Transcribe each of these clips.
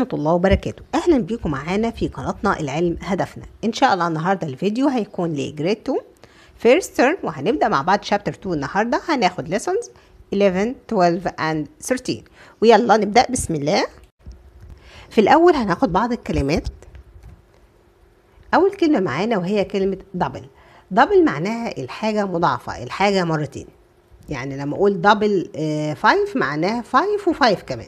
ورحمة الله وبركاته أهلا بيكم معانا في قناتنا العلم هدفنا إن شاء الله النهاردة الفيديو هيكون لجريد 2 فيرست تيرم وهنبدأ مع بعض شابتر 2 النهاردة هناخد lessons 11 12 and 13 ويلا نبدأ بسم الله في الأول هناخد بعض الكلمات أول كلمة معانا وهي كلمة دبل دبل معناها الحاجة مضاعفة الحاجة مرتين يعني لما أقول دبل 5 معناها 5 و5 كمان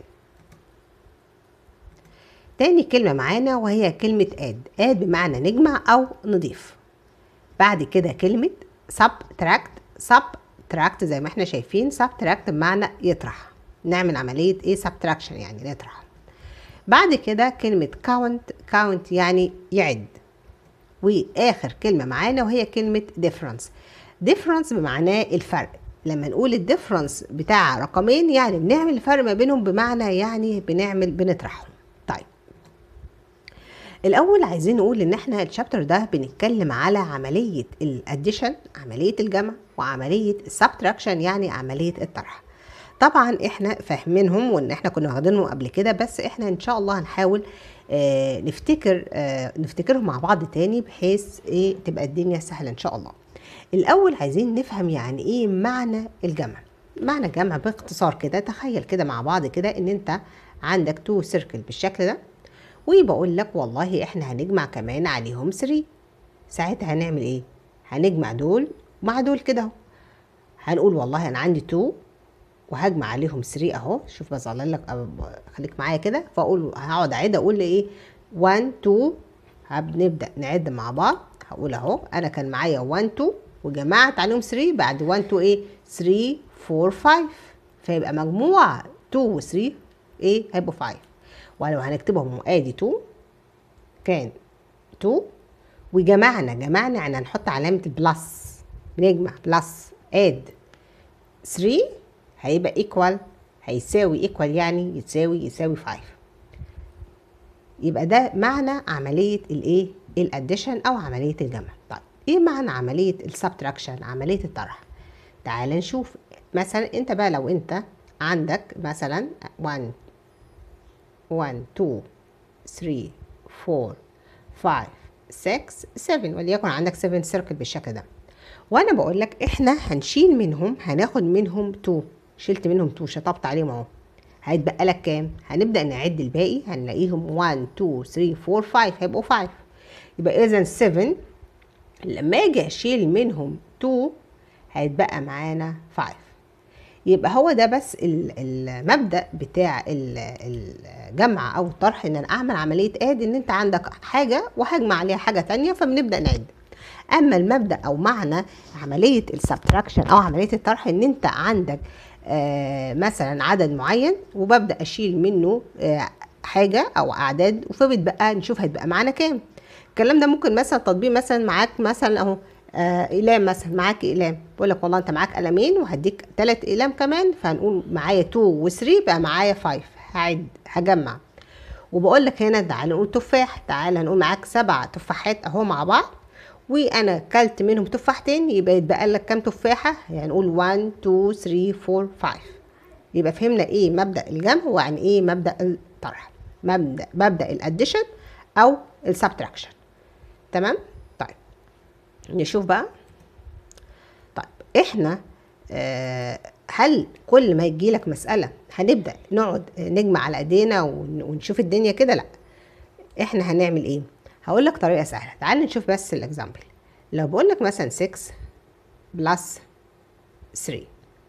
تاني كلمة معانا وهي كلمة اد اد بمعنى نجمع أو نضيف بعد كده كلمة subtract subtract زي ما احنا شايفين subtract بمعنى يطرح نعمل عملية ايه subtraction يعني نطرح بعد كده كلمة count count يعني يعد واخر كلمة معانا وهي كلمة difference difference بمعناه الفرق لما نقول الديفرنس بتاع رقمين يعني بنعمل الفرق ما بينهم بمعنى يعني بنعمل بنطرحهم طيب الاول عايزين نقول ان احنا الشابتر ده بنتكلم على عمليه الاديشن عمليه الجمع وعمليه السبتراكشن يعني عمليه الطرح طبعا احنا فاهمينهم وان احنا كنا واخدينهم قبل كده بس احنا ان شاء الله هنحاول آه نفتكر آه نفتكرهم مع بعض تاني بحيث ايه تبقى الدنيا سهله ان شاء الله الاول عايزين نفهم يعني ايه معنى الجمع معنى الجمع باختصار كده تخيل كده مع بعض كده ان انت عندك تو سيركل بالشكل ده وبقول لك والله احنا هنجمع كمان عليهم 3 ساعتها هنعمل ايه هنجمع دول مع دول كده اهو هنقول والله انا عندي 2 وهجمع عليهم 3 اهو شوف بظلل لك خليك معايا كده فاقول هقعد اعد اقول ايه 1 2 هنبدا نعد مع بعض هقول اهو انا كان معايا 1 2 وجمعت عليهم 3 بعد 1 2 ايه 3 4 5 فيبقى مجموع 2 و 3 ايه هيبقوا 5 ولو هنكتبهم ادي 2 كان 2 وجمعنا جمعنا يعني هنحط علامة البلس بنجمع بلس اد 3 هيبقى ايكوال هيساوي ايكوال يعني يتساوي يساوي 5 يبقى ده معنى عملية الايه الاديشن او عملية الجمع طيب ايه معنى عملية السبتراكشن عملية الطرح تعال نشوف مثلا انت بقى لو انت عندك مثلا 1 1 2 3 4 5 6 7 وليكن عندك 7 سيركل بالشكل ده وانا بقول لك احنا هنشيل منهم هناخد منهم 2 شلت منهم 2 شطبت عليهم اهو هيتبقى لك كام هنبدا نعد الباقي هنلاقيهم 1 2 3 4 5 هيبقوا 5 يبقى اذا 7 لما اجي اشيل منهم 2 هيتبقى معانا 5 يبقى هو ده بس المبدا بتاع الجمع او الطرح ان انا اعمل عمليه اد ان انت عندك حاجه وهجمع عليها حاجه تانية فبنبدا نعد اما المبدا او معنى عمليه السبتراكشن او عمليه الطرح ان انت عندك آه مثلا عدد معين وببدا اشيل منه آه حاجه او اعداد فبتبقى نشوف هتبقى معانا كام الكلام ده ممكن مثلا تطبيق مثلا معاك مثلا اهو آه اقلام مثلا معاك اقلام بقول لك والله انت معاك قلمين وهديك ثلاث اقلام كمان فهنقول معايا 2 و3 بقى معايا 5 هعد هجمع وبقول لك هنا تعالى نقول تفاح تعالى هنقول معاك سبع تفاحات اهو مع بعض وانا كلت منهم تفاحتين يبقى يتبقى لك كام تفاحه يعني نقول 1 2 3 4 5 يبقى فهمنا ايه مبدا الجمع وعن ايه مبدا الطرح مبدا مبدا الاديشن او السبتراكشن تمام طيب نشوف بقى طيب احنا آه هل كل ما يجي لك مسألة هنبدأ نقعد نجمع على ايدينا ونشوف الدنيا كده لا احنا هنعمل ايه هقول لك طريقة سهلة تعال نشوف بس الاكزامبل لو بقول لك مثلا 6 بلس 3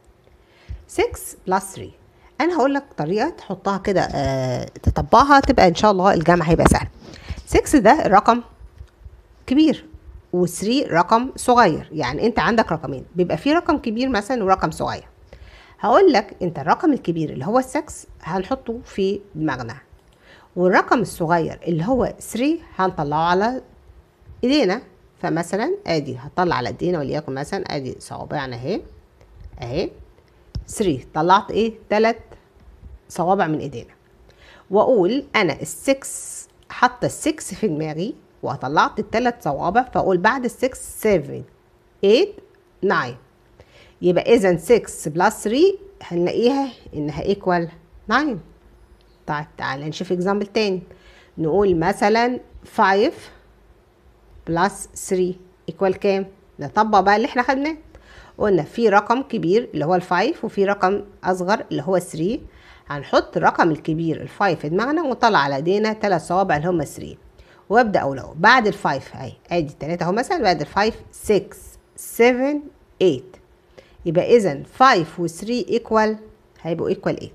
6 بلس 3 انا هقول لك طريقة تحطها كده آه تطبقها تبقى ان شاء الله الجمع هيبقى سهل 6 ده رقم كبير و3 رقم صغير يعني انت عندك رقمين بيبقى في رقم كبير مثلا ورقم صغير هقول لك انت الرقم الكبير اللي هو السكس هنحطه في دماغنا والرقم الصغير اللي هو 3 هنطلعه على ايدينا فمثلا ادي هطلع على ايدينا وليكن مثلا ادي صوابعنا اهي اهي 3 طلعت ايه ثلاث صوابع من ايدينا واقول انا السكس حاطه السكس في دماغي وطلعت الثلاث صوابع فاقول بعد السكس 7 8 9 يبقى اذا 6 بلس 3 هنلاقيها انها ايكوال 9 طيب تعالى نشوف اكزامبل تاني نقول مثلا 5 بلس 3 ايكوال كام نطبق بقى اللي احنا خدناه قلنا في رقم كبير اللي هو الفايف وفي رقم اصغر اللي هو 3 هنحط الرقم الكبير الفايف في دماغنا ونطلع على ايدينا ثلاث صوابع اللي هم 3 وابدا اقول اهو بعد الفايف اهي ادي 3 اهو مثلا بعد الفايف 6 7 8 يبقى اذا 5 و 3 ايكوال هيبقوا ايكوال 8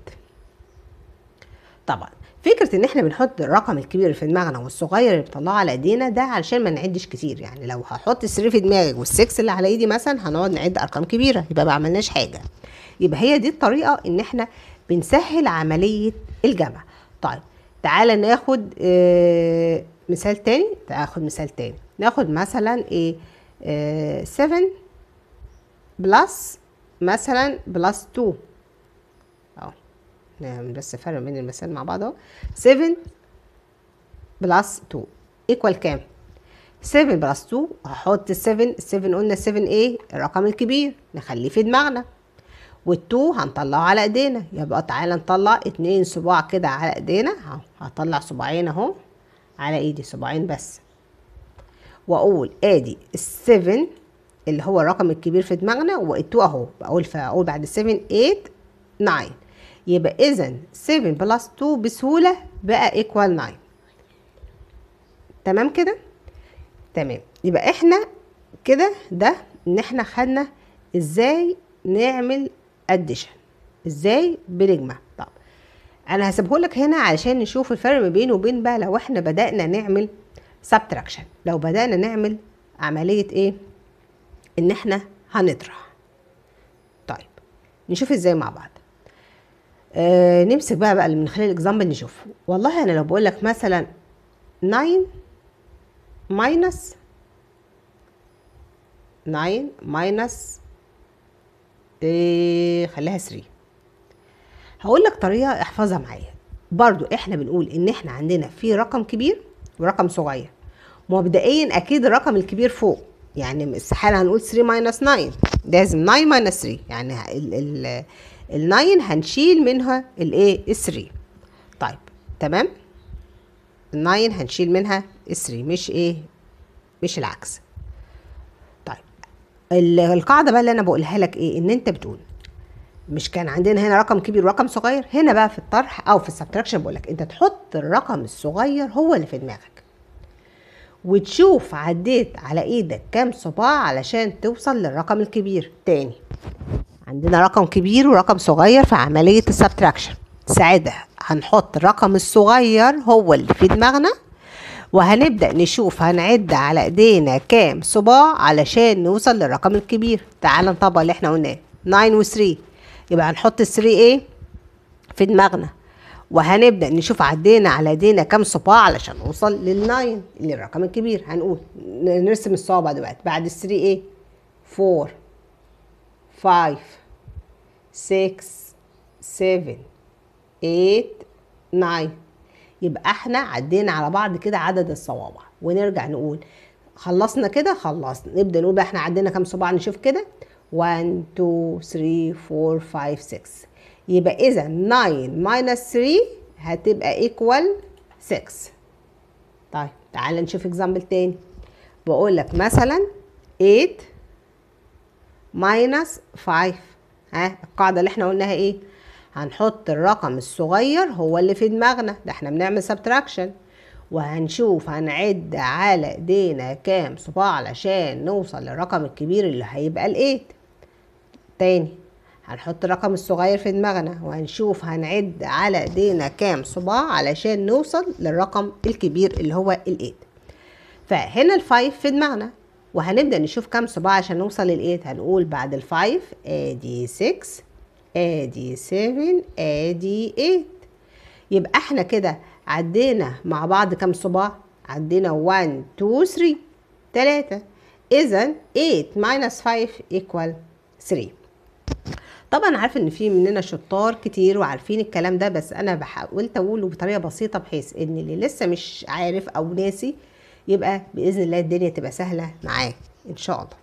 طبعا فكرة ان احنا بنحط الرقم الكبير اللي في دماغنا والصغير اللي بنطلعه على ايدينا ده علشان ما نعدش كتير يعني لو هحط الثري في دماغي والسكس اللي على ايدي مثلا هنقعد نعد ارقام كبيرة يبقى ما عملناش حاجة يبقى هي دي الطريقة ان احنا بنسهل عملية الجمع طيب تعالى ناخد آه مثال تاني تاخد مثال تاني ناخد مثلا ايه آه 7 بلس مثلا بلس 2 اهو نعمل بس فرق بين المثال مع بعض اهو 7 بلس 2 ايكوال كام 7 بلس 2 هحط ال 7 ال 7 قلنا 7 ايه الرقم الكبير نخليه في دماغنا وال2 هنطلعه على ايدينا يبقى تعالى نطلع اتنين صباع كده على ايدينا اهو هطلع صباعين اهو على ايدي صباعين بس واقول ادي ال7 اللي هو الرقم الكبير في دماغنا وال2 اهو بقول فاقول بعد ال7 8 9 يبقى اذا 7 بلس 2 بسهوله بقى ايكوال 9 تمام كده تمام يبقى احنا كده ده ان احنا خدنا ازاي نعمل اديشن ازاي بنجمع طب انا هسيبهولك هنا علشان نشوف الفرق ما بينه وبين بقى لو احنا بدأنا نعمل سبتراكشن لو بدأنا نعمل عملية ايه ان احنا هنطرح طيب نشوف ازاي مع بعض آه نمسك بقى بقى من خلال الاكزامبل نشوف والله انا لو بقول لك مثلا 9 ماينس 9 ماينس إيه خليها 3 هقول لك طريقه احفظها معايا برضو احنا بنقول ان احنا عندنا في رقم كبير ورقم صغير مبدئيا اكيد الرقم الكبير فوق يعني استحاله هنقول 3 ماينس 9 لازم 9 ماينس 3 يعني ال ال ال 9 هنشيل منها الايه ال 3 طيب تمام ال 9 هنشيل منها ال 3 مش ايه مش العكس طيب القاعده بقى اللي انا بقولها لك ايه ان انت بتقول مش كان عندنا هنا رقم كبير ورقم صغير هنا بقى في الطرح او في السبتراكشن بقول لك انت تحط الرقم الصغير هو اللي في دماغك وتشوف عديت على ايدك كام صباع علشان توصل للرقم الكبير تاني عندنا رقم كبير ورقم صغير في عملية السبتراكشن ساعتها هنحط الرقم الصغير هو اللي في دماغنا وهنبدأ نشوف هنعد على ايدينا كام صباع علشان نوصل للرقم الكبير تعال نطبق اللي احنا قلناه 9 و 3 يبقى هنحط ال 3 ايه في دماغنا وهنبدأ نشوف عدينا على ايدينا كام صباع علشان نوصل للناين اللي الرقم الكبير هنقول نرسم الصوابع دلوقتي بعد ال 3 ايه 4 5 6 7 8 9 يبقى احنا عدينا على بعض كده عدد الصوابع ونرجع نقول خلصنا كده خلصنا نبدا نقول بقى احنا عدينا كام صباع نشوف كده 1 2 3 4 5 6 يبقى اذا 9 minus 3 هتبقى ايكوال 6 طيب تعال نشوف اكزامبل تاني بقول لك مثلا 8 minus 5 ها القاعده اللي احنا قلناها ايه هنحط الرقم الصغير هو اللي في دماغنا ده احنا بنعمل سبتراكشن وهنشوف هنعد على ايدينا كام صباع علشان نوصل للرقم الكبير اللي هيبقى الايت تاني هنحط الرقم الصغير في دماغنا وهنشوف هنعد على ايدينا كام صباع علشان نوصل للرقم الكبير اللي هو الايت فهنا الفايف في دماغنا وهنبدأ نشوف كام صباع عشان نوصل للايت هنقول بعد الفايف ادي 6 ادي 7 ادي 8 يبقى احنا كده عدينا مع بعض كام صباع عدينا 1 2 3 3 اذا 8 minus 5 equal 3 طبعا عارفه ان في مننا شطار كتير وعارفين الكلام ده بس انا حاولت اقوله بطريقه بسيطه بحيث ان اللي لسه مش عارف او ناسي يبقى باذن الله الدنيا تبقى سهله معاه ان شاء الله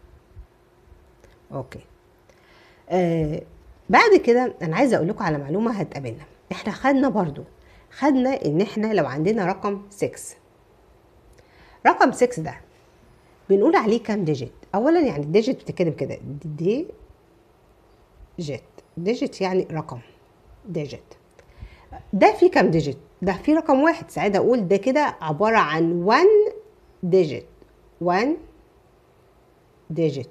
اوكي آه بعد كده انا عايزه اقول لكم على معلومه هتقابلنا احنا خدنا برضو خدنا ان احنا لو عندنا رقم 6 رقم 6 ده بنقول عليه كام ديجيت اولا يعني الديجيت بتتكتب كده دي جيت ديجيت يعني رقم ديجيت ده فيه كام ديجيت ده فيه رقم واحد ساعتها اقول ده كده عباره عن 1 ديجيت 1 ديجيت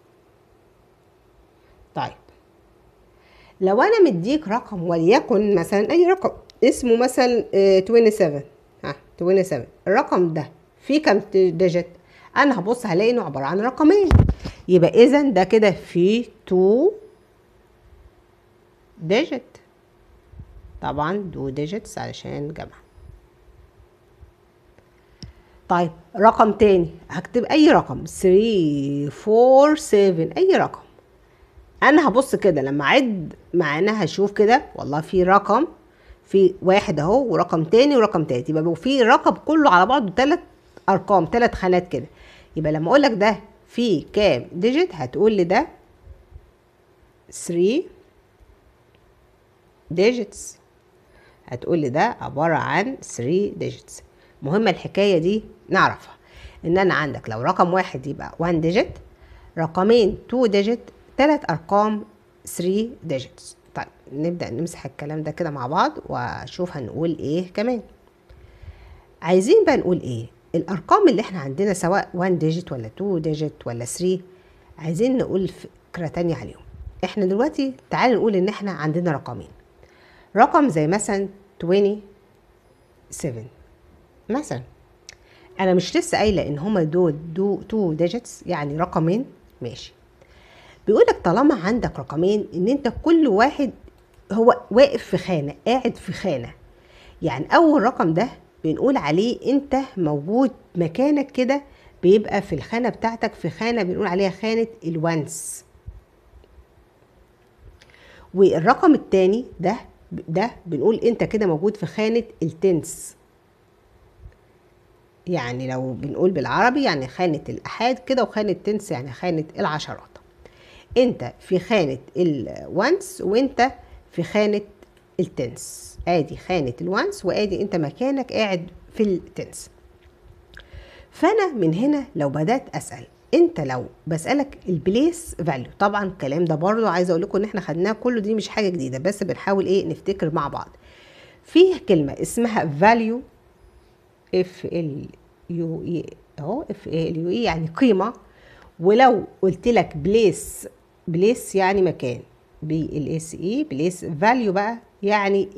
طيب لو انا مديك رقم وليكن مثلا اي رقم اسمه مثلا 27 ها 27 الرقم ده فيه كام ديجيت انا هبص هلاقي انه عباره عن رقمين يبقى اذا ده كده فيه 2 ديجيت طبعا دو ديجيتس علشان جمع طيب رقم تاني هكتب اي رقم 3 4 7 اي رقم انا هبص كده لما اعد معناها هشوف كده والله في رقم في واحد اهو ورقم تاني ورقم تالت يبقى في رقم كله على بعضه تلات ارقام تلات خانات كده يبقى لما اقول لك ده في كام ديجيت هتقول لي ده 3 ديجيتس هتقول لي ده عبارة عن 3 ديجيتس مهمة الحكاية دي نعرفها ان انا عندك لو رقم واحد يبقى 1 ديجيت رقمين 2 ديجيت تلات ارقام 3 ديجيتس طيب نبدأ نمسح الكلام ده كده مع بعض واشوف هنقول ايه كمان عايزين بقى نقول ايه الارقام اللي احنا عندنا سواء 1 ديجيت ولا 2 ديجيت ولا 3 عايزين نقول فكرة تانية عليهم احنا دلوقتي تعالوا نقول ان احنا عندنا رقمين رقم زي مثلا 27 مثلا انا مش لسه قايله ان هما دول دو 2 ديجيتس يعني رقمين ماشي بيقولك طالما عندك رقمين ان انت كل واحد هو واقف في خانه قاعد في خانه يعني اول رقم ده بنقول عليه انت موجود مكانك كده بيبقى في الخانه بتاعتك في خانه بنقول عليها خانه الوانس والرقم التاني ده ده بنقول انت كده موجود في خانة التنس يعني لو بنقول بالعربي يعني خانة الأحاد كده وخانة تنس يعني خانة العشرات انت في خانة الوانس وانت في خانة التنس ادي خانة الوانس وادي انت مكانك قاعد في التنس فانا من هنا لو بدأت اسأل انت لو بسالك البليس فاليو طبعا الكلام ده برضو عايزه اقول لكم ان احنا خدناه كله دي مش حاجه جديده بس بنحاول ايه نفتكر مع بعض فيه كلمه اسمها فاليو اف ال يو اي اهو اف ال يو اي يعني قيمه ولو قلت لك بليس بليس يعني مكان بي ال اس اي بليس فاليو بقى يعني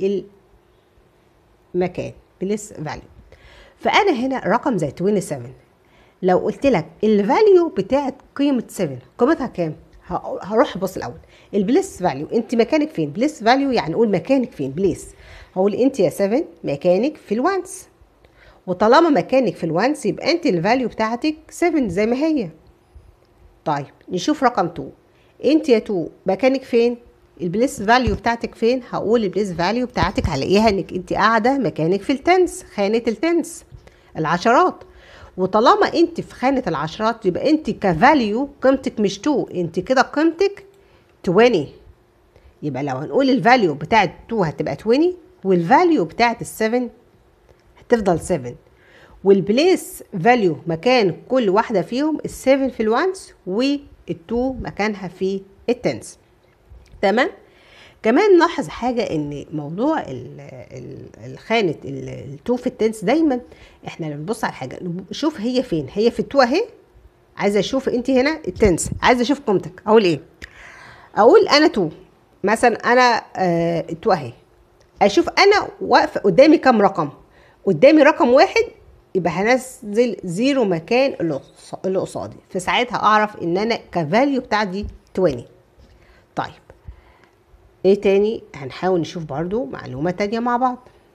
المكان بليس فاليو فانا هنا رقم زي 27 لو قلت لك الفاليو بتاعت قيمه 7 قيمتها كام هروح ابص الاول البليس فاليو انت مكانك فين بليس فاليو يعني قول مكانك فين بليس هقول انت يا 7 مكانك في الوانس وطالما مكانك في الوانس يبقى انت الفاليو بتاعتك 7 زي ما هي طيب نشوف رقم 2 انت يا 2 مكانك فين البليس فاليو بتاعتك فين هقول البليس فاليو بتاعتك هلاقيها انك انت قاعده مكانك في التنس خانه التنس العشرات وطالما انت في خانه العشرات يبقى انت كفاليو قيمتك مش 2 انت كده قيمتك 20 يبقى لو هنقول الفاليو بتاعت 2 هتبقى 20 والفاليو بتاعت ال7 هتفضل 7 والبليس فاليو مكان كل واحدة فيهم ال7 في الوانس وال2 مكانها في التنس تمام كمان نلاحظ حاجة ان موضوع الخانة التو في التنس دايما احنا لما بنبص على حاجة شوف هي فين هي في التو اهي عايزة اشوف انت هنا التنس عايزة اشوف قيمتك اقول ايه اقول انا تو مثلا انا آه تو اهي اشوف انا واقفة قدامي كام رقم قدامي رقم واحد يبقى هنزل زيرو مكان اللي قصادي فساعتها اعرف ان انا كفاليو بتاعتي 20 طيب ايه تاني هنحاول نشوف برضو معلومة تانية مع بعض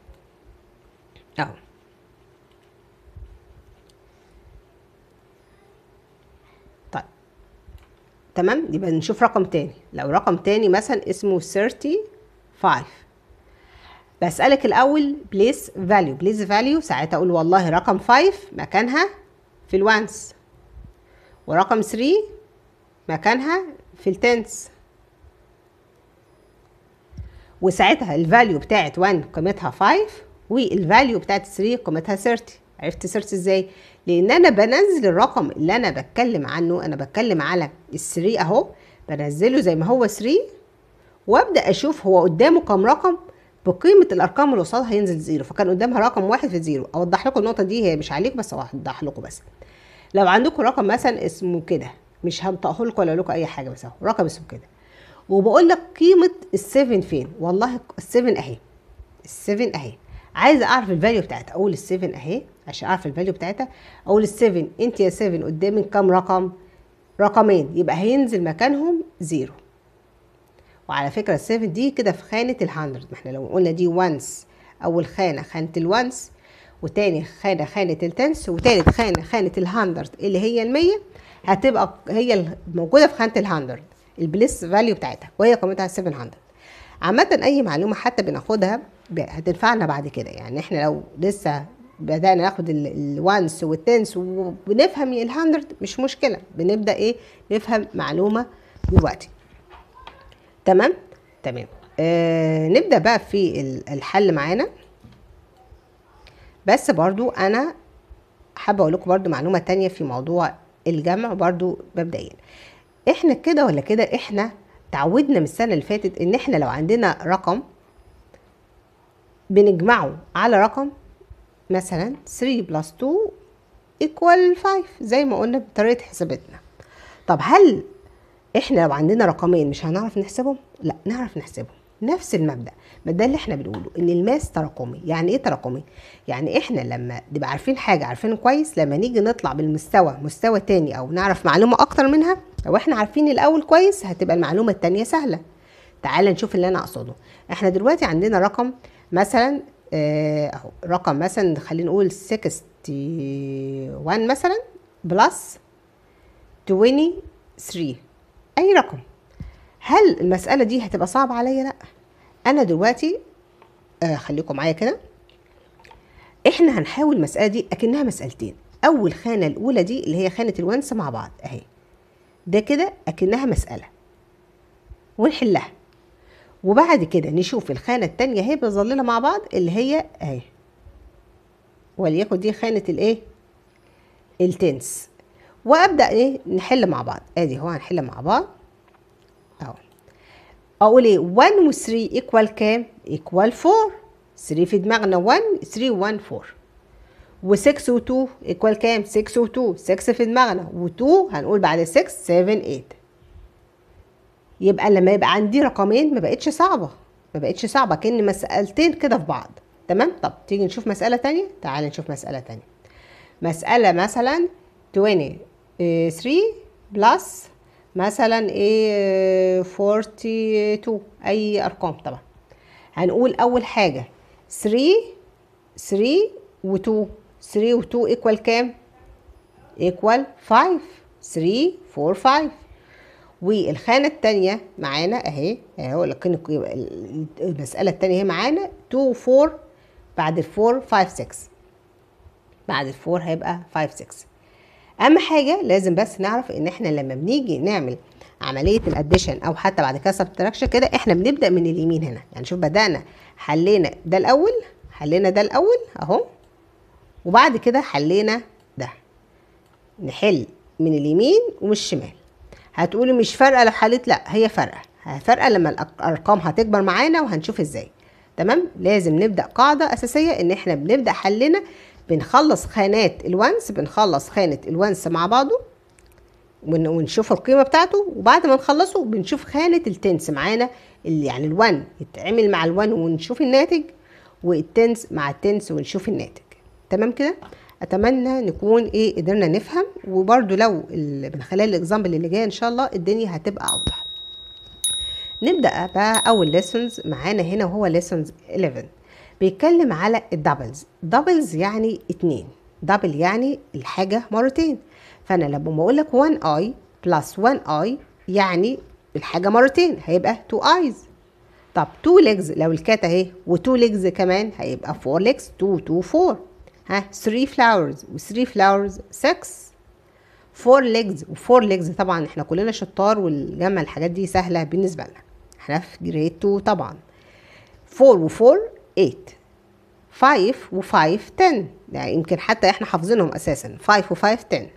اهو طيب تمام يبقى نشوف رقم تاني لو رقم تاني مثلا اسمه 35 بسألك الأول بليس فاليو بليس فاليو ساعتها أقول والله رقم 5 مكانها في الوانس ورقم 3 مكانها في التنس وساعتها الفاليو بتاعت 1 قيمتها 5 والفاليو بتاعت 3 قيمتها 30 عرفت 30 ازاي لان انا بنزل الرقم اللي انا بتكلم عنه انا بتكلم على ال 3 اهو بنزله زي ما هو 3 وابدا اشوف هو قدامه كام رقم بقيمه الارقام اللي قصادها هينزل زيرو فكان قدامها رقم واحد في زيرو اوضح لكم النقطه دي هي مش عليكم بس اوضح لكم بس لو عندكم رقم مثلا اسمه كده مش هنطقه لكم ولا لكم اي حاجه بس اهو رقم اسمه كده وبقول لك قيمه ال7 فين والله ال7 اهي ال7 اهي عايزه اعرف الفاليو بتاعتها اقول ال7 اهي عشان اعرف الفاليو بتاعتها اقول ال7 انت يا 7 قدامك كام رقم رقمين يبقى هينزل مكانهم زيرو وعلى فكرة ال7 دي كده في خانة ال100 ما احنا لو قلنا دي وانس أول خانة خانة الوانس وتاني خانة خانة التنس وتالت خانة خانة الهاندرد اللي هي المية هتبقى هي موجودة في خانة الهاندرد البليس فاليو بتاعتها وهي قيمتها 700 عامة أي معلومة حتى بناخدها هتنفعنا بعد كده يعني احنا لو لسه بدأنا ناخد الوانس والتنس وبنفهم الهاندرد مش مشكلة بنبدأ ايه نفهم معلومة دلوقتي تمام تمام آه نبدأ بقى في الحل معانا بس برضو انا حابة اقول لكم برضو معلومة تانية في موضوع الجمع برضو مبدئيا احنا كده ولا كده احنا تعودنا من السنة اللي فاتت ان احنا لو عندنا رقم بنجمعه على رقم مثلا 3 بلس 2 equal 5 زي ما قلنا بطريقة حساباتنا طب هل احنا لو عندنا رقمين مش هنعرف نحسبهم لا نعرف نحسبهم نفس المبدا ما ده اللي احنا بنقوله ان الماس تراكمي يعني ايه تراكمي يعني احنا لما نبقى عارفين حاجه عارفين كويس لما نيجي نطلع بالمستوى مستوى تاني او نعرف معلومه اكتر منها لو احنا عارفين الاول كويس هتبقى المعلومه التانية سهله تعال نشوف اللي انا اقصده احنا دلوقتي عندنا رقم مثلا اهو رقم مثلا خلينا نقول 61 مثلا بلس 23 اي رقم هل المساله دي هتبقى صعبه عليا لا انا دلوقتي آه خليكم معايا كده احنا هنحاول المساله دي اكنها مسالتين اول خانه الاولى دي اللي هي خانه الونس مع بعض اهي ده كده اكنها مساله ونحلها وبعد كده نشوف الخانه التانية اهي بنظللها مع بعض اللي هي اهي وليكن دي خانه الايه التنس وابدا ايه نحل مع بعض ادي هو هنحل مع بعض اهو اقول ايه 1 و 3 ايكوال كام ايكوال 4 3 في دماغنا 1 3 1 4 و6 و 2 ايكوال كام 6 و 2 6 في دماغنا و2 هنقول بعد 6 7 8 يبقى لما يبقى عندي رقمين ما بقتش صعبه ما بقتش صعبه كأن مسألتين كده في بعض تمام طب تيجي نشوف مسألة تانية تعال نشوف مسألة تانية مسألة مثلا 23 بلس مثلا ايه 42 اي ارقام طبعا هنقول اول حاجه 3 3 و2 3 و2 ايكوال كام ايكوال 5 3 4 5 والخانه الثانيه معانا اهي اهو لكن المساله الثانيه هي معانا 2 4 بعد ال 4 5 6 بعد ال 4 هيبقى 5 6 اهم حاجه لازم بس نعرف ان احنا لما بنيجي نعمل عمليه الاديشن او حتى بعد كده سبتراكشن كده احنا بنبدا من اليمين هنا يعني شوف بدانا حلينا ده الاول حلينا ده الاول اهو وبعد كده حلينا ده نحل من اليمين ومن الشمال هتقولي مش فارقه لو حليت لا هي فارقه فارقه لما الارقام هتكبر معانا وهنشوف ازاي تمام لازم نبدا قاعده اساسيه ان احنا بنبدا حلنا بنخلص خانات الونس بنخلص خانة الونس مع بعضه ونشوف القيمة بتاعته وبعد ما نخلصه بنشوف خانة التنس معانا اللي يعني الون يتعمل مع الون ونشوف الناتج والتنس مع التنس ونشوف الناتج تمام كده اتمنى نكون ايه قدرنا نفهم وبرده لو من خلال الاكزامبل اللي جاي ان شاء الله الدنيا هتبقى اوضح نبدا بقى اول ليسونز معانا هنا وهو ليسونز 11 بيتكلم على الدبلز دبلز يعني اتنين دبل يعني الحاجة مرتين فأنا لما بقول لك 1 اي بلس 1 اي يعني الحاجة مرتين هيبقى 2 ايز طب 2 ليجز لو الكات اهي و2 ليجز كمان هيبقى 4 ليجز 2 2 4 ها 3 فلاورز و3 فلاورز 6 4 ليجز و4 ليجز طبعا احنا كلنا شطار والجمع الحاجات دي سهلة بالنسبة لنا احنا في جريد 2 طبعا 4 و4 8 5 و5 10 يعني يمكن حتى احنا حافظينهم اساسا 5 و5 10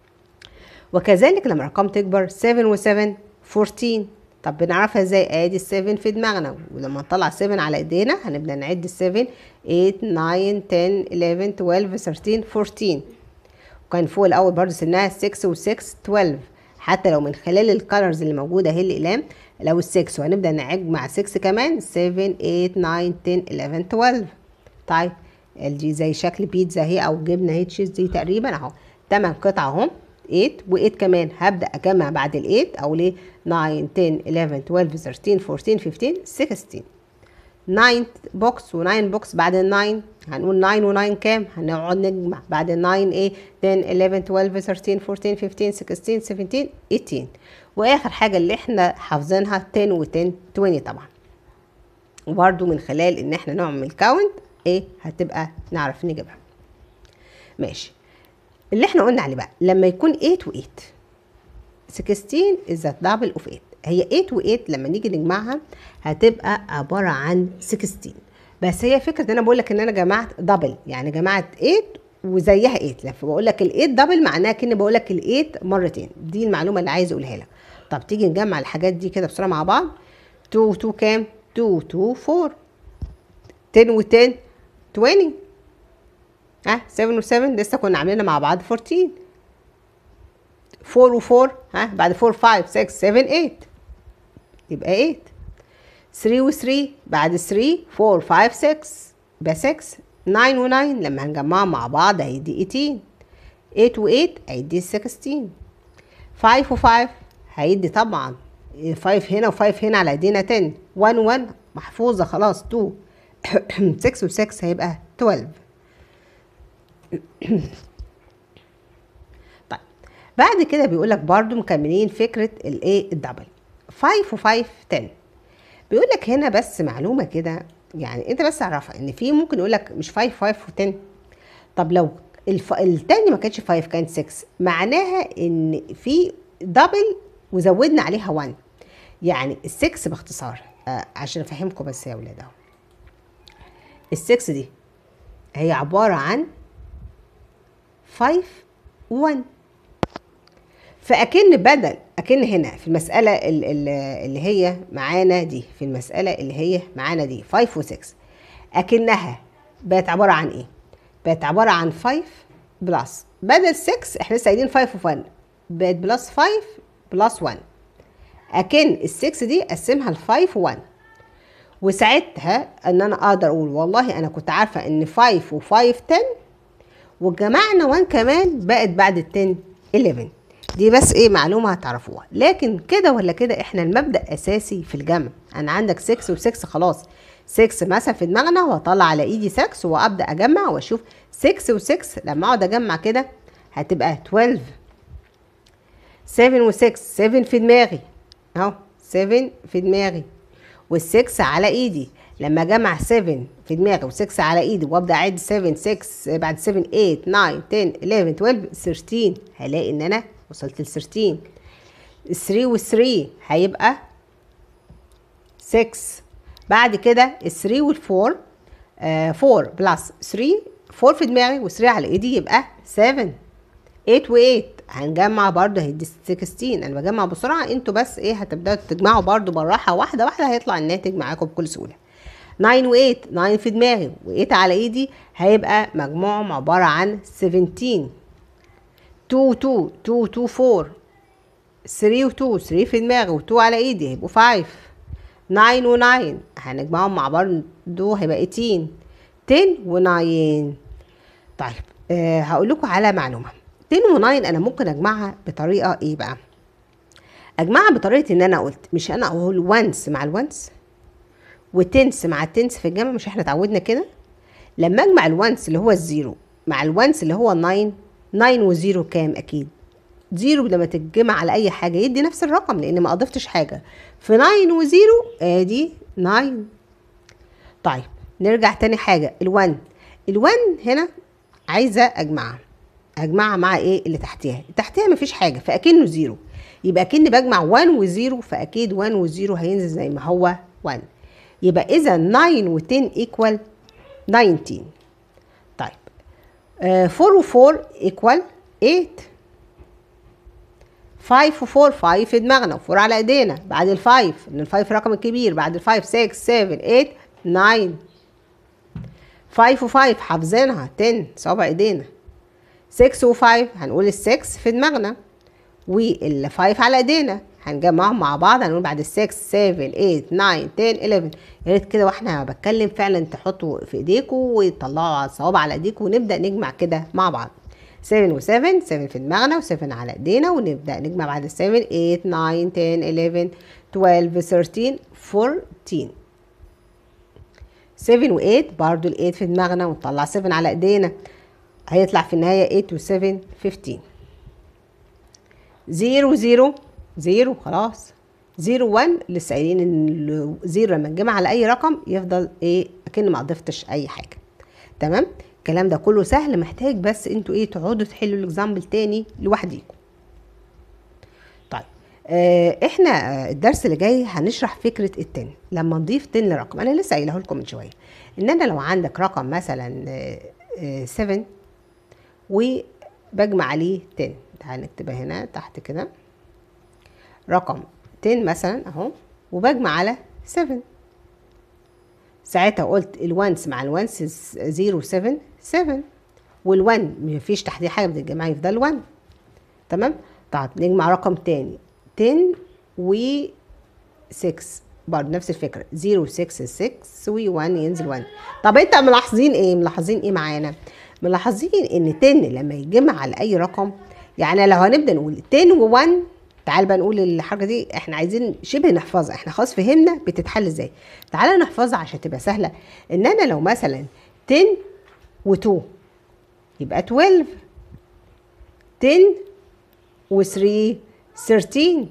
وكذلك لما الارقام تكبر 7 و7 14 طب بنعرفها ازاي ادي ال 7 في دماغنا ولما نطلع 7 على ايدينا هنبدا نعد ال 7 8 9 10 11 12 13 14 وكان فوق الاول برضه سنها 6 و6 12 حتى لو من خلال الكالرز اللي موجوده اهي الاقلام لو ال 6 وهنبدا نعد 6 كمان 7 8 9 10 11 12 طيب دي زي شكل بيتزا اهي او جبنه اهي تشيز دي تقريبا اهو 8 قطع اهم 8 و8 كمان هبدا اجمع بعد ال 8 او ليه 9 10 11 12 13 14 15 16 9 بوكس و9 بوكس بعد ال 9 هنقول 9 و9 كام هنقعد نجمع بعد ال 9 ايه 10 11 12 13 14 15 16 17 18 واخر حاجه اللي احنا حافظينها 10 و10 20 طبعا وبرده من خلال ان احنا نعمل كاونت ايه هتبقى نعرف نجيبها ماشي اللي احنا قلنا عليه بقى لما يكون 8 و 8 16 is the double of 8 هي 8 و 8 لما نيجي نجمعها هتبقى عبارة عن 16 بس هي فكرة ان انا بقول لك ان انا جمعت دبل يعني جمعت 8 وزيها 8 لما بقول لك ال 8 دبل معناها كاني بقول لك ال 8 مرتين دي المعلومة اللي عايز اقولها لك طب تيجي نجمع الحاجات دي كده بسرعة مع بعض 2 2 كام 2 2 4 10 و 10 20 ها 7 و 7 لسه كنا عاملينها مع بعض 14 4 و 4 ها بعد 4 5 6 7 8 يبقى 8 3 و 3 بعد 3 4 5 6 يبقى 6 9 و 9 لما هنجمعهم مع بعض هيدي 18 8 و 8 هيدي 16 5 و 5 هيدي طبعا 5 هنا و 5 هنا على ايدينا 10 1 و 1 محفوظة خلاص 2 6 و 6 هيبقى 12 طيب بعد كده بيقول لك برضو مكملين فكره الايه الدبل 5 و5 10 بيقول لك هنا بس معلومه كده يعني انت بس اعرفها ان في ممكن يقول لك مش 5 5 و10 طب لو الف... التاني ما كانتش 5 كانت 6 معناها ان في دبل وزودنا عليها 1 يعني ال 6 باختصار آه عشان افهمكم بس يا اولاد اهو ال 6 دي هي عباره عن 5 1 فأكن بدل أكن هنا في المسألة اللي هي معانا دي في المسألة اللي هي معانا دي 5 و 6 أكنها بقت عبارة عن إيه؟ بقت عبارة عن 5 بلس بدل 6 إحنا لسه قايلين 5 و 1 بقت بلس 5 بلس 1 أكن ال 6 دي أقسمها ل 5 و 1 وساعتها إن أنا أقدر أقول والله أنا كنت عارفة إن 5 و 5 10 وجمعنا 1 كمان بقت بعد ال 10 11 دي بس ايه معلومه هتعرفوها لكن كده ولا كده احنا المبدا اساسي في الجمع انا عندك 6 و6 خلاص 6 مثلا في دماغنا واطلع على ايدي 6 وابدا اجمع واشوف 6 و6 لما اقعد اجمع كده هتبقى 12 7 و6 7 في دماغي اهو 7 في دماغي وال6 على ايدي لما اجمع 7 في دماغي و6 على ايدي وابدا اعد 7 6 بعد 7 8 9 10 11 12 13 هلاقي ان انا وصلت ل 13 ال 3 وال 3 هيبقى 6 بعد كده ال 3 وال 4 آه 4 بلس 3 4 في دماغي و3 على ايدي يبقى 7 8 و8 هنجمع برضو هيدي 16 انا بجمع بسرعه انتوا بس ايه هتبداوا تجمعوا برضو بالراحه واحده واحده هيطلع الناتج معاكم بكل سهوله 9 و8 9 في دماغي و8 على ايدي هيبقى مجموعهم عباره عن 17 2 2 2 2 4 3 و 2 3 في دماغي و 2 على ايدي هيبقوا 5 9 و 9 هنجمعهم مع بعض دول هيبقى 18 10 و 9 طيب أه هقول لكم على معلومه 10 و 9 انا ممكن اجمعها بطريقه ايه بقى اجمعها بطريقه ان انا قلت مش انا اقول وانس مع الوانس وتنس مع التنس في الجمع مش احنا اتعودنا كده لما اجمع الوانس اللي هو الزيرو مع الوانس اللي هو 9 9 وزيرو كام اكيد زيرو لما تتجمع على اي حاجه يدي نفس الرقم لان ما اضفتش حاجه في 9 وزيرو ادي 9 طيب نرجع تاني حاجه ال1 ال1 هنا عايزه اجمعها اجمعها مع ايه اللي تحتيها تحتيها مفيش حاجه فاكنه زيرو يبقى اكني بجمع 1 وزيرو فاكيد 1 وزيرو هينزل زي ما هو 1 يبقى اذا 9 و10 ايكوال 19 طيب آه 4 و 4 equal 8 5 و 4 5 في دماغنا و4 على ايدينا بعد ال 5 ان ال 5 رقم الكبير بعد ال 5 6 7 8 9 5 و 5 حافظينها 10 صوابع ايدينا 6 و 5 هنقول ال 6 في دماغنا وال 5 على ايدينا هنجمعهم مع بعض هنقول بعد ال 6 7 8 9 10 11 يا ريت كده واحنا بتكلم فعلا تحطوا في ايديكم وتطلعوا الصوابع على ايديكم ونبدا نجمع كده مع بعض 7 و7 7 في دماغنا و7 على ايدينا ونبدا نجمع بعد ال 7 8 9 10 11 12 13 14 7 و 8 برضو ال 8 في دماغنا ونطلع 7 على ايدينا هيطلع في النهاية 8 و 7 15 0 0 0 خلاص 0 1 لسه قايلين ان 0 لما نجمع على اي رقم يفضل ايه اكن ما اضفتش اي حاجه تمام الكلام ده كله سهل محتاج بس انتوا ايه تقعدوا تحلوا الاكزامبل تاني لوحديكم طيب آه احنا الدرس اللي جاي هنشرح فكره التن لما نضيف تن لرقم انا لسه قايله لكم من شويه ان انا لو عندك رقم مثلا 7 وبجمع عليه 10 تعال نكتبها هنا تحت كده رقم 10 مثلا اهو وبجمع على 7 ساعتها قلت الوانس مع الوانس 0 7 7 وال1 مفيش تحتيه حاجه بتتجمع يفضل 1 تمام طيب نجمع رقم تاني 10 و 6 برضه نفس الفكره 0 6 6 و1 ينزل 1 طب انت ملاحظين ايه ملاحظين ايه معانا ملاحظين ان 10 لما يتجمع على اي رقم يعني لو هنبدا نقول 10 و1 تعال بقى نقول الحركه دي احنا عايزين شبه نحفظها احنا خلاص فهمنا بتتحل ازاي تعالى نحفظها عشان تبقى سهله ان انا لو مثلا 10 و2 يبقى 12 10 و3 13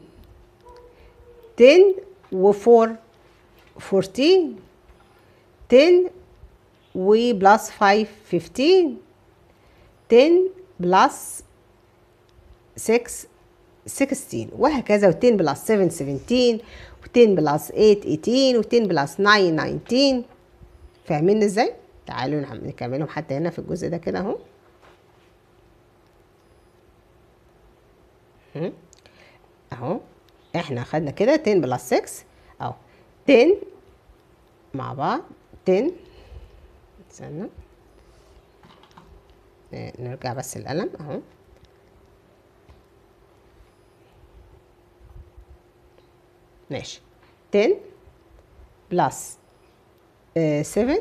10 و4 14 10 وبلس 5 15 10 بلس 6 16 وهكذا و10 بلس 7 17 و10 بلس 8 18 و10 بلس 9 19 فاهمين ازاي؟ تعالوا نكملهم حتى هنا في الجزء ده كده اهو اهو احنا خدنا كده 10 بلس 6 اهو 10 مع بعض 10 استنى نرجع بس القلم اهو ماشي 10 بلس 7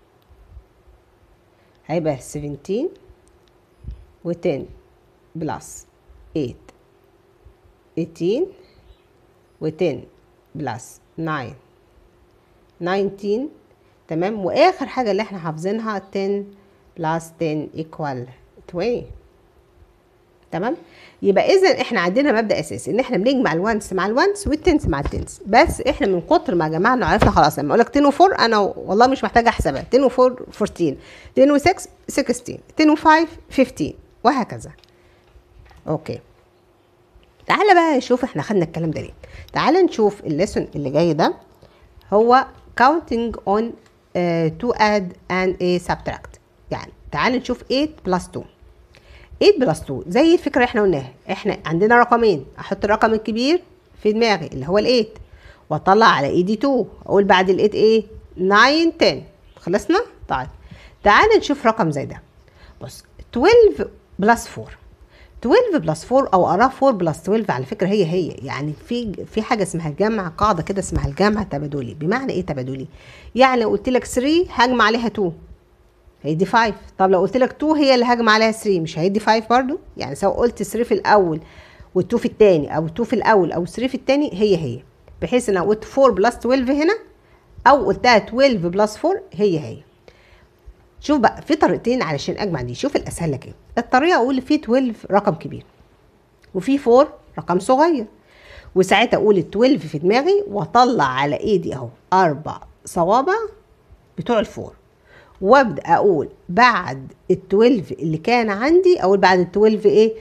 هيبقى 17 و 10 بلس 8 18 و 10 بلس 9 19 تمام واخر حاجه اللي احنا حافظينها 10 بلس 10 equal 20 تمام يبقى اذا احنا عندنا مبدا اساسي ان احنا بنجمع الوانس مع الوانس والتنس مع التنس بس احنا من كتر ما جمعنا عرفنا خلاص لما اقول لك 10 و4 انا والله مش محتاجه احسبها 10 و4 14 10 و6 16 10 و5 15 وهكذا اوكي تعالى بقى نشوف احنا خدنا الكلام ده ليه تعالى نشوف الليسون اللي جاي ده هو counting on uh, to add and a subtract يعني تعالى نشوف 8 plus 2 8 بلس 2 زي الفكره اللي احنا قلناها احنا عندنا رقمين احط الرقم الكبير في دماغي اللي هو ال8 واطلع على ايدي 2 اقول بعد ال8 ايه 9 10 خلصنا طيب تعال نشوف رقم زي ده بص 12 بلس 4 12 بلس 4 او اراه 4 بلس 12 على فكره هي هي يعني في في حاجه اسمها الجمع قاعده كده اسمها الجمع تبادلي بمعنى ايه تبادلي يعني لو قلت لك 3 هجمع عليها 2 هيدي 5 طب لو قلت لك 2 هي اللي هجمع عليها 3 مش هيدي 5 برضو يعني سواء قلت 3 في الاول وال2 في الثاني او 2 في الاول او 3 في الثاني هي هي بحيث ان قلت 4 بلس 12 هنا او قلتها 12 بلس 4 هي هي شوف بقى في طريقتين علشان اجمع دي شوف الاسهل لك ايه الطريقه اقول في 12 رقم كبير وفي 4 رقم صغير وساعتها اقول ال 12 في دماغي واطلع على ايدي اهو اربع صوابع بتوع الفور وابدا اقول بعد ال 12 اللي كان عندي اقول بعد ال 12 ايه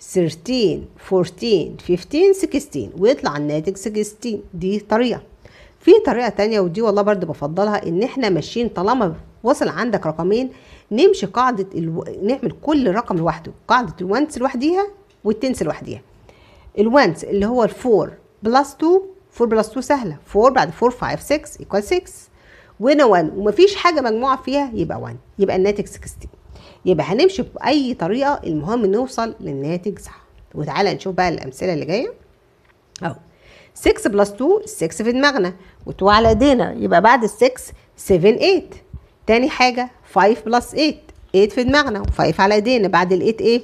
13 14 15 16 ويطلع الناتج 16 دي طريقه في طريقه تانية ودي والله برضو بفضلها ان احنا ماشيين طالما وصل عندك رقمين نمشي قاعده الو... نعمل كل رقم لوحده قاعده الونس لوحديها والتنس لوحديها الونس اللي هو الفور بلس 2 4 بلس 2 سهله 4 بعد 4 5 6 ايكوال 6 وهنا 1 ومفيش حاجه مجموعه فيها يبقى 1 يبقى الناتج 16 يبقى هنمشي باي طريقه المهم نوصل للناتج صح وتعالى نشوف بقى الامثله اللي جايه اهو 6 بلس 2 6 في دماغنا و2 على ايدينا يبقى بعد ال 6 7 8 تاني حاجه 5 بلس 8 8 في دماغنا و5 على ايدينا بعد ال 8 ايه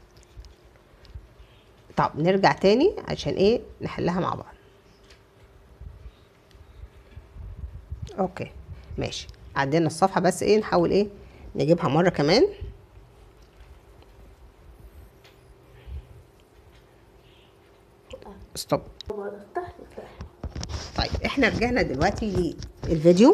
طب نرجع تاني عشان ايه نحلها مع بعض اوكي ماشي عدينا الصفحه بس ايه نحاول ايه نجيبها مره كمان ستوب طيب احنا رجعنا دلوقتي للفيديو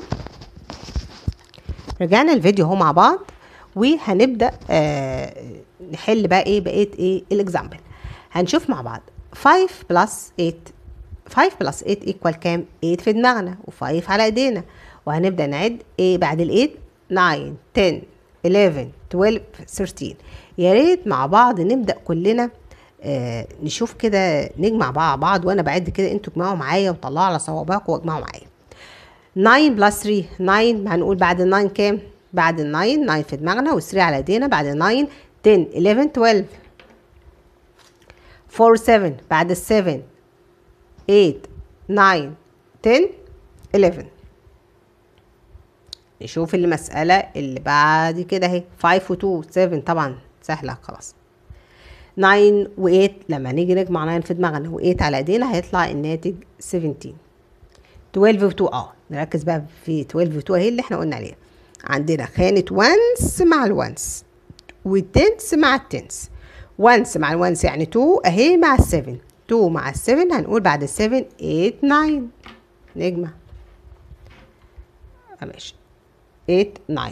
رجعنا الفيديو اهو مع بعض وهنبدا آه نحل بقى ايه بقيه ايه الاكزامبل هنشوف مع بعض 5 بلس 8 5 بلس 8 ايكوال كام 8 في دماغنا و5 على ايدينا وهنبدا نعد ايه بعد ال 8 9 10 11 12 13 يا ريت مع بعض نبدا كلنا آه نشوف كده نجمع مع بعض وانا بعد كده انتوا اجمعوا معايا وطلعوا على صوابعكم واجمعوا معايا 9 بلس 3 9 هنقول بعد ال 9 كام بعد ال 9 9 في دماغنا و3 على ايدينا بعد ال 9 10 11 12 4 7 بعد ال 7 8 9 10 11 نشوف المسألة اللي بعد كده اهي 5 و 2 7 طبعا سهلة خلاص 9 و 8 لما نيجي نجمع 9 في دماغنا و 8 على ايدينا هيطلع الناتج 17 12 و 2 اه نركز بقى في 12 و 2 اهي اللي احنا قلنا عليها عندنا خانة وانس مع الوانس والتنس مع التنس وانس مع الوانس يعني 2 اهي مع ال 7 2 مع ال 7 هنقول بعد ال 7 8 9 نجمع ماشي 8 9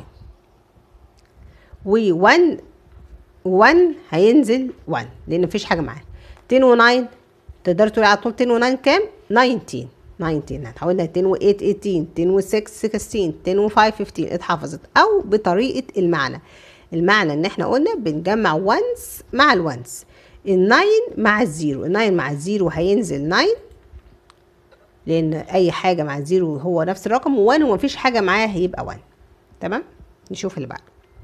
و 1 1 هينزل 1 لان مفيش حاجه معاه 10 و9 تقدروا تقولوا على طول 10 و9 كام 19 19 هتحولنا 10 و 8 18 10 و 6 16 10 و 5 15 اتحفظت او بطريقه المعنى المعنى ان احنا قلنا بنجمع وانس مع الوانس الناين مع الزيرو الناين مع الزيرو هينزل 9 لان اي حاجه مع الزيرو هو نفس الرقم 1 ومفيش حاجه معاه هيبقى 1 تمام نشوف اللي بعده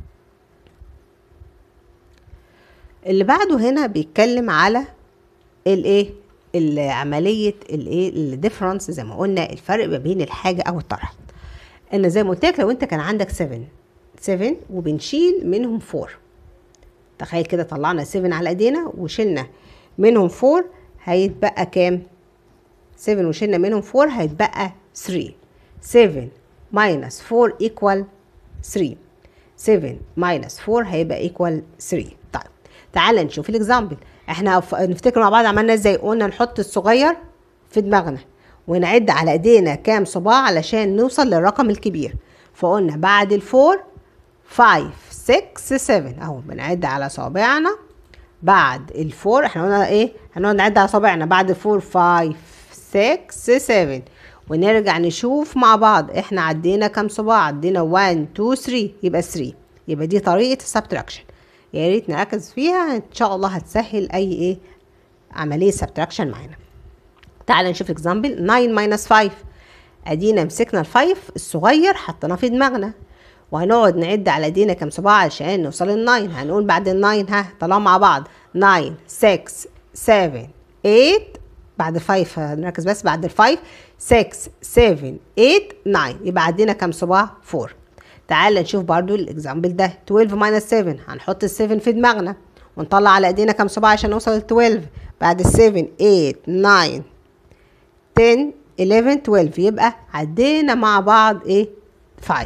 اللي بعده هنا بيتكلم على الايه عمليه الايه الديفرنس زي ما قلنا الفرق ما بين الحاجه او الطرح ان زي ما قلت لك لو انت كان عندك 7 7 وبنشيل منهم 4 تخيل كده طلعنا 7 على ايدينا وشلنا منهم 4 هيتبقى كام 7 وشلنا منهم 4 هيتبقى 3 7 minus 4 equal 3 7 minus 4 هيبقى equal 3 طيب تعال نشوف الاكزامبل احنا نفتكر مع بعض عملنا ازاي قلنا نحط الصغير في دماغنا ونعد على ايدينا كام صباع علشان نوصل للرقم الكبير فقلنا بعد الفور 5 6 7 اهو بنعد على صابعنا بعد الفور احنا قلنا ايه هنقعد نعد على صابعنا بعد الفور 5 6 7 ونرجع نشوف مع بعض احنا عدينا كام صباع عدينا 1 2 3 يبقى 3 يبقى دي طريقه السبتراكشن يا ريت نركز فيها ان شاء الله هتسهل اي ايه عمليه سبتراكشن معانا تعال نشوف اكزامبل 9 ماينس 5 ادينا مسكنا الفايف الصغير حطيناه في دماغنا وهنقعد نعد على ايدينا كام صباع عشان نوصل للناين هنقول بعد الناين ها طلعوا مع بعض 9 6 7 8 بعد الفايف هنركز بس بعد الفايف 6 7 8 9 يبقى عدينا كام صباع 4 تعال نشوف برضو الاكزامبل ده 12 ماينس 7 هنحط ال 7 في دماغنا ونطلع على ايدينا كام صباع عشان نوصل ل 12 بعد ال 7 8 9 10 11 12 يبقى عدينا مع بعض ايه 5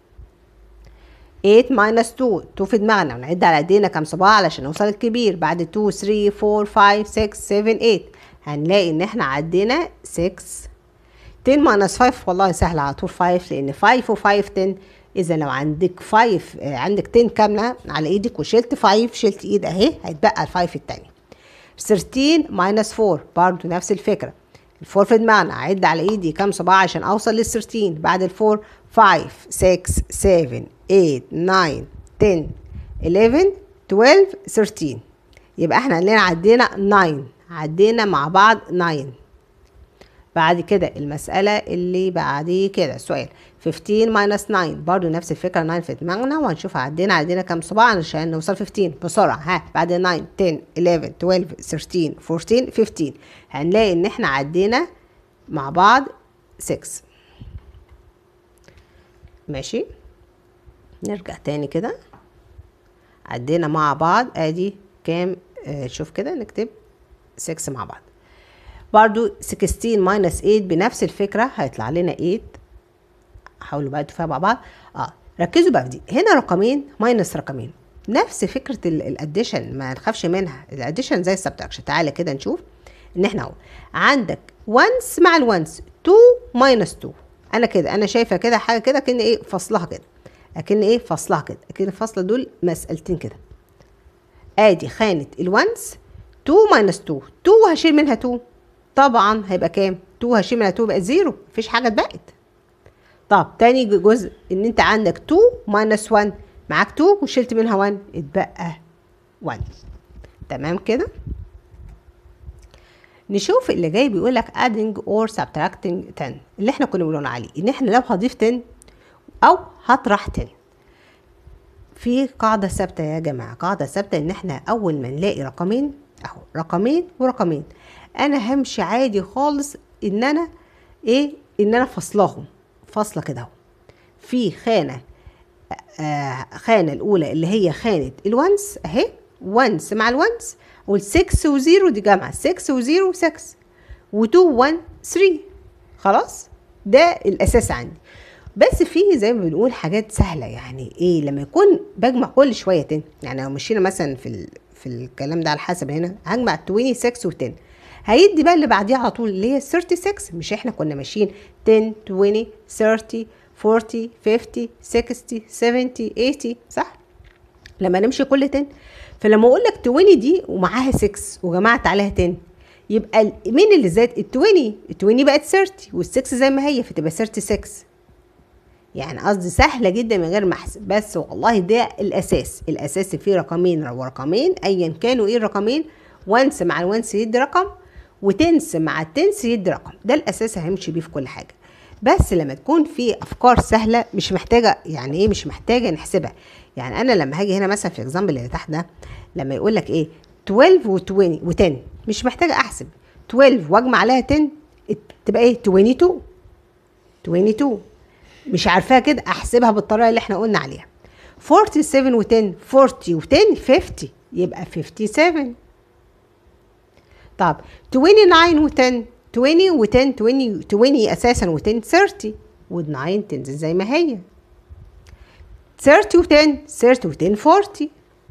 8 ماينس 2 2 في دماغنا ونعد على ايدينا كام صباع علشان نوصل الكبير بعد 2 3 4 5 6 7 8 هنلاقي ان احنا عدينا 6 10 ماينس 5 والله سهل على طول 5 لان 5 و5 10 اذا لو عندك 5 عندك 10 كامله على ايدك وشلت 5 شلت ايد اهي هيتبقى ال 5 التانية 13 ماينس 4 برضو نفس الفكره الفور في دماغنا اعد على ايدي كام صباع عشان اوصل لل 13 بعد الفور 5 6 7 8 9 10 11 12 13 يبقى احنا عندنا عدينا 9 عدينا مع بعض 9 بعد كده المسألة اللي بعد كده السؤال 15 minus 9 برضو نفس الفكرة 9 في دماغنا وهنشوف عدينا عدينا كام صباع علشان نوصل 15 بسرعة ها بعد 9 10 11 12 13 14 15 هنلاقي ان احنا عدينا مع بعض 6 ماشي نرجع تاني كده عدينا مع بعض ادي كام آه شوف كده نكتب 6 مع بعض برضو 16 ماينس 8 بنفس الفكرة هيطلع لنا 8 حاولوا بقى تفهموا مع بعض اه ركزوا بقى في دي هنا رقمين ماينس رقمين نفس فكرة الاديشن ما نخافش منها الاديشن زي السبتراكشن تعالى كده نشوف ان احنا اهو عندك وانس مع الوانس 2 ماينس 2 انا كده انا شايفه كده حاجه كده كان ايه فصلها كده اكن ايه فصلها كده اكن الفصل دول مسألتين كده ادي خانه الوانس 2 ماينس 2 2 هشيل منها 2 طبعا هيبقى كام 2 هشيل منها 2 يبقى زيرو مفيش حاجه اتبقت طب تاني جزء ان انت عندك 2 ماينس 1 معاك 2 وشلت منها 1 اتبقى 1 تمام كده نشوف اللي جاي بيقول لك adding or subtracting 10 اللي احنا كنا بنقول عليه ان احنا لو هضيف 10 او هطرح 10 في قاعده ثابته يا جماعه قاعده ثابته ان احنا اول ما نلاقي رقمين اهو رقمين ورقمين انا همشي عادي خالص ان انا ايه ان انا فصلاهم فاصله كده اهو في خانه آه خانه الاولى اللي هي خانه الوانس اهي وانس مع الوانس وال6 وزيرو دي جامعه 6 وزيرو 6 و2 1 3 خلاص ده الاساس عندي بس في زي ما بنقول حاجات سهله يعني ايه لما يكون بجمع كل شويه تاني يعني لو مشينا مثلا في ال... في الكلام ده على حسب هنا هجمع 26 و10 هيدي بقى اللي بعديها على طول اللي هي 36 مش احنا كنا ماشيين 10 20 30 40 50 60 70 80 صح لما نمشي كل 10 فلما اقول لك 20 دي ومعاها 6 وجمعت عليها 10 يبقى مين اللي زاد ال 20 ال 20 بقت 30 وال6 زي ما هي فتبقى 36 يعني قصدي سهله جدا من غير ما احسب بس والله ده الاساس الاساس فيه رقمين ورقمين ايا كانوا ايه الرقمين وانس مع الوانس يدي رقم وتنس مع التنس يدي رقم ده الاساس هيمشي بيه في كل حاجه بس لما تكون في افكار سهله مش محتاجه يعني ايه مش محتاجه نحسبها يعني انا لما هاجي هنا مثلا في اكزامبل اللي تحت ده لما يقول لك ايه 12 و20 و10 مش محتاجه احسب 12 واجمع عليها 10 تبقى ايه 22 22 مش عارفاها كده احسبها بالطريقه اللي احنا قلنا عليها 47 و10 40 و10 50 يبقى 57 طب 29 و10 20 و10 20 20 اساسا و10 30 و9 تنزل زي ما هي 30 و10 30 و10 40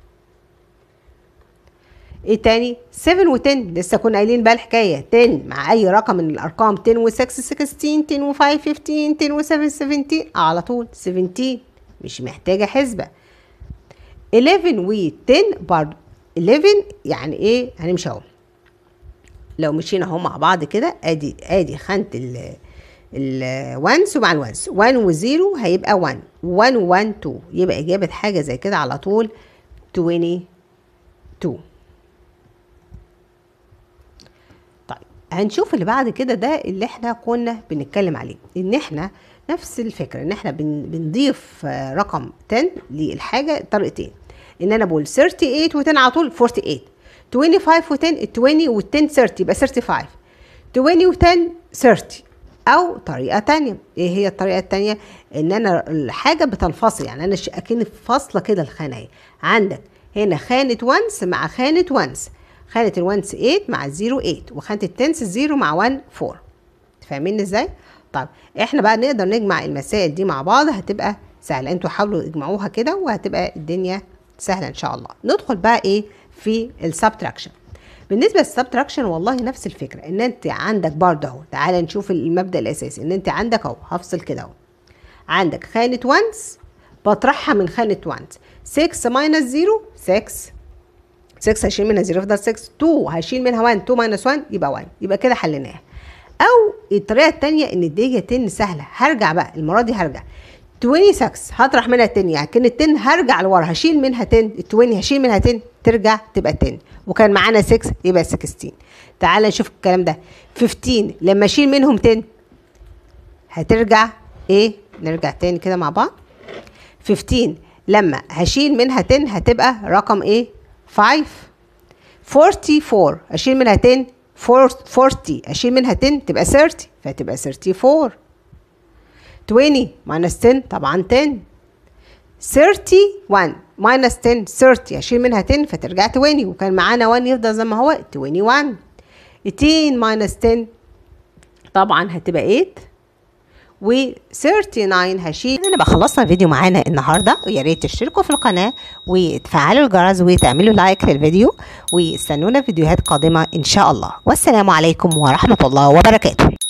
ايه تاني 7 و10 لسه كنا قايلين بقى الحكايه 10 مع اي رقم من الارقام 10 و6 16 10 و5 15 10 و7 17 على طول 17 مش محتاجه حسبه 11 و10 برضه 11 يعني ايه هنمشي اهو لو مشينا اهو مع بعض كده ادي ادي خانه ال الوانس ومع الوانس 1 و0 هيبقى 1 1 1 2 يبقى اجابه حاجه زي كده على طول 22 طيب هنشوف اللي بعد كده ده اللي احنا كنا بنتكلم عليه ان احنا نفس الفكره ان احنا بن بنضيف رقم 10 للحاجه طريقتين ان انا بقول 38 و10 على طول 48 25 و10 20 وال10 30 يبقى 35 20 و10 30 او طريقه تانية ايه هي الطريقه التانية ان انا الحاجه بتنفصل يعني انا اكن فاصله كده الخانه اهي عندك هنا خانه وانس مع خانه وانس خانه الوانس 8 مع الزيرو 8 وخانه التنس 0 مع 1 4 فاهمين ازاي طيب احنا بقى نقدر نجمع المسائل دي مع بعض هتبقى سهله انتوا حاولوا اجمعوها كده وهتبقى الدنيا سهله ان شاء الله ندخل بقى ايه في السبتراكشن بالنسبه للسبتراكشن والله نفس الفكره ان انت عندك برضه اهو تعالى نشوف المبدا الاساسي ان انت عندك اهو هفصل كده اهو عندك خانه وانس بطرحها من خانه وانس 6 ماينس 0 6 6 هشيل منها 0 يفضل 6 2 هشيل منها 1 2 ماينس 1 يبقى 1 يبقى كده حليناها او الطريقه التانية ان الديجا 10 سهله هرجع بقى المره دي هرجع 26 هطرح منها 10 يعني كان 10 هرجع لورا هشيل منها 10 ال 20 هشيل منها 10 ترجع تبقى 10 وكان معانا 6 يبقى 16 تعال نشوف الكلام ده 15 لما اشيل منهم 10 هترجع ايه نرجع تاني كده مع بعض 15 لما هشيل منها 10 هتبقى رقم ايه 5 44 اشيل منها 10 40 اشيل منها 10 تبقى 30 فتبقى 34 20 minus 10 طبعا 10 31 minus 10 30 اشيل منها 10 فترجع 20 وكان معانا 1 يفضل زي ما هو 21 18 minus 10 طبعا هتبقى 8 و 39 هشيل كده نبقى خلصنا الفيديو معانا النهارده ويا ريت تشتركوا في القناه وتفعلوا الجرس وتعملوا لايك للفيديو واستنونا فيديوهات قادمه ان شاء الله والسلام عليكم ورحمه الله وبركاته